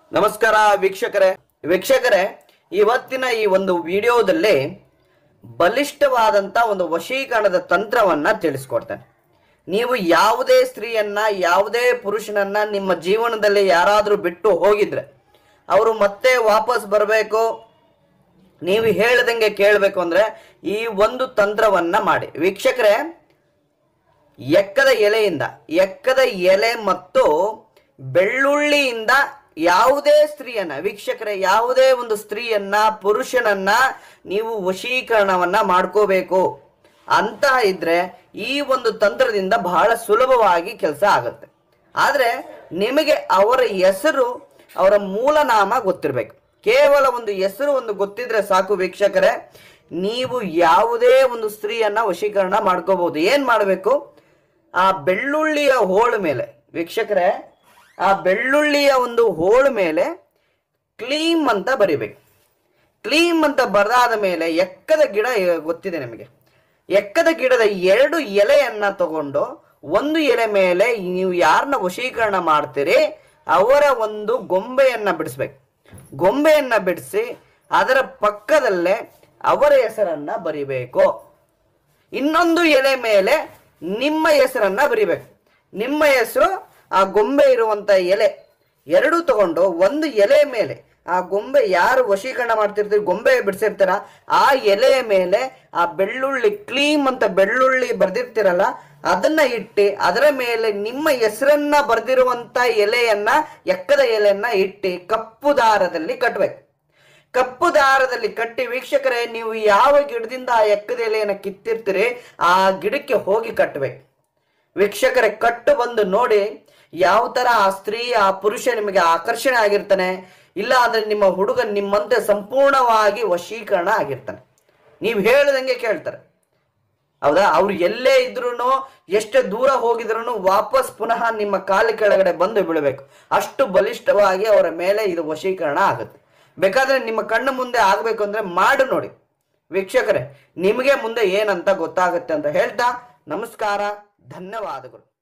ನಮಸ್ಕಾರ ವೀಕ್ಷಕರೇ ವೀಕ್ಷಕರೇ ಇವತ್ತಿನ ಈ ಒಂದು ವಿಡಿಯೋದಲ್ಲಿ ಬಲಿಷ್ಠವಾದಂತ ಒಂದು ವಶೀಕರಣದ ತಂತ್ರವನ್ನ ತಿಳಿಸ್ಕೊಡ್ತೇನೆ ನೀವು ಯಾವುದೇ ಸ್ತ್ರೀಯನ್ನ ಯಾವುದೇ ಪುರುಷನನ್ನ ನಿಮ್ಮ ಜೀವನದಲ್ಲಿ ಯಾರಾದರೂ ಬಿಟ್ಟು ಹೋಗಿದ್ರೆ ಅವರು ಮತ್ತೆ ವಾಪಸ್ ಬರಬೇಕು ನೀವು ಹೇಳ್ದಂಗೆ ಕೇಳಬೇಕು ಅಂದ್ರೆ ಈ ಒಂದು ತಂತ್ರವನ್ನ ಮಾಡಿ ವೀಕ್ಷಕರೇ ಎಕ್ಕದ ಎಲೆಯಿಂದ ಎಕ್ಕದ ಎಲೆ ಮತ್ತು ಬೆಳ್ಳುಳ್ಳಿಯಿಂದ ಯಾವುದೇ ಸ್ತ್ರೀಯನ್ನ ವೀಕ್ಷಕರೇ ಯಾವುದೇ ಒಂದು ಸ್ತ್ರೀಯನ್ನ ಪುರುಷನನ್ನ ನೀವು ವಶೀಕರಣವನ್ನ ಮಾಡ್ಕೋಬೇಕು ಅಂತ ಇದ್ರೆ ಈ ಒಂದು ತಂತ್ರದಿಂದ ಬಹಳ ಸುಲಭವಾಗಿ ಕೆಲಸ ಆಗುತ್ತೆ ಆದ್ರೆ ನಿಮಗೆ ಅವರ ಹೆಸರು ಅವರ ಮೂಲನಾಮ ಗೊತ್ತಿರಬೇಕು ಕೇವಲ ಒಂದು ಹೆಸರು ಒಂದು ಗೊತ್ತಿದ್ರೆ ಸಾಕು ವೀಕ್ಷಕರೇ ನೀವು ಯಾವುದೇ ಒಂದು ಸ್ತ್ರೀಯನ್ನ ವಶೀಕರಣ ಮಾಡ್ಕೋಬಹುದು ಏನ್ ಮಾಡಬೇಕು ಆ ಬೆಳ್ಳುಳ್ಳಿಯ ಹೋಳು ಮೇಲೆ ವೀಕ್ಷಕರೇ ಆ ಬೆಳ್ಳುಳ್ಳಿಯ ಒಂದು ಹೋಳು ಮೇಲೆ ಕ್ಲೀಮ್ ಅಂತ ಬರಿಬೇಕು ಕ್ಲೀಮ್ ಅಂತ ಬರೆದಾದ ಮೇಲೆ ಎಕ್ಕದ ಗಿಡ ಇ- ಗೊತ್ತಿದೆ ನಿಮಗೆ ಎಕ್ಕದ ಗಿಡದ ಎರಡು ಎಲೆಯನ್ನ ತಗೊಂಡು ಒಂದು ಎಲೆ ಮೇಲೆ ನೀವು ಯಾರನ್ನ ವಶೀಕರಣ ಮಾಡ್ತೀರಿ ಅವರ ಒಂದು ಗೊಂಬೆಯನ್ನ ಬಿಡಿಸ್ಬೇಕು ಗೊಂಬೆಯನ್ನ ಬಿಡಿಸಿ ಅದರ ಪಕ್ಕದಲ್ಲೇ ಅವರ ಹೆಸರನ್ನ ಬರಿಬೇಕು ಇನ್ನೊಂದು ಎಲೆ ಮೇಲೆ ನಿಮ್ಮ ಹೆಸರನ್ನ ಬರಿಬೇಕು ನಿಮ್ಮ ಹೆಸರು ಆ ಗೊಂಬೆ ಇರುವಂತ ಎಲೆ ಎರಡೂ ತಗೊಂಡು ಒಂದು ಎಲೆ ಮೇಲೆ ಆ ಗೊಂಬೆ ಯಾರು ವಶೀಕರಣ ಮಾಡ್ತಿರ್ತೀರಿ ಗೊಂಬೆ ಬಿಡಿಸಿರ್ತಾರ ಆ ಎಲೆಯ ಮೇಲೆ ಆ ಬೆಳ್ಳುಳ್ಳಿ ಕ್ಲೀಮ್ ಅಂತ ಬೆಳ್ಳುಳ್ಳಿ ಬರ್ದಿರ್ತೀರಲ್ಲ ಅದನ್ನ ಇಟ್ಟು ಅದರ ಮೇಲೆ ನಿಮ್ಮ ಹೆಸರನ್ನ ಬರ್ದಿರುವಂತ ಎಲೆಯನ್ನ ಎಕ್ಕದ ಎಲೆಯನ್ನ ಇಟ್ಟು ಕಪ್ಪು ದಾರದಲ್ಲಿ ಕಟ್ಬೇಕು ಕಪ್ಪು ದಾರದಲ್ಲಿ ಕಟ್ಟಿ ವೀಕ್ಷಕರೇ ನೀವು ಯಾವ ಗಿಡದಿಂದ ಆ ಎಕ್ಕದ ಎಲೆಯನ್ನು ಕಿತ್ತಿರ್ತೀರಿ ಆ ಗಿಡಕ್ಕೆ ಹೋಗಿ ಕಟ್ಟಬೇಕು ವೀಕ್ಷಕರೇ ಕಟ್ಟು ಬಂದು ನೋಡಿ ಯಾವ ತರ ಆ ಸ್ತ್ರೀ ಆ ಪುರುಷ ನಿಮಗೆ ಆಕರ್ಷಣೆ ಆಗಿರ್ತಾನೆ ಇಲ್ಲ ಅಂದ್ರೆ ನಿಮ್ಮ ಹುಡುಗ ನಿಮ್ಮಂತೆ ಸಂಪೂರ್ಣವಾಗಿ ವಶೀಕರಣ ಆಗಿರ್ತಾನೆ ನೀವು ಹೇಳ್ದಂಗೆ ಕೇಳ್ತಾರೆ ಹೌದಾ ಅವ್ರು ಎಲ್ಲೇ ಇದ್ರು ಎಷ್ಟೇ ದೂರ ಹೋಗಿದ್ರು ವಾಪಸ್ ಪುನಃ ನಿಮ್ಮ ಕಾಲ ಕೆಳಗಡೆ ಬಂದು ಬೀಳಬೇಕು ಅಷ್ಟು ಬಲಿಷ್ಠವಾಗಿ ಅವರ ಮೇಲೆ ಇದು ವಶೀಕರಣ ಆಗುತ್ತೆ ಬೇಕಾದ್ರೆ ನಿಮ್ಮ ಕಣ್ಣು ಮುಂದೆ ಆಗ್ಬೇಕು ಅಂದ್ರೆ ಮಾಡು ನೋಡಿ ವೀಕ್ಷಕರೇ ನಿಮಗೆ ಮುಂದೆ ಏನಂತ ಗೊತ್ತಾಗುತ್ತೆ ಅಂತ ಹೇಳ್ತಾ ನಮಸ್ಕಾರ ಧನ್ಯವಾದಗಳು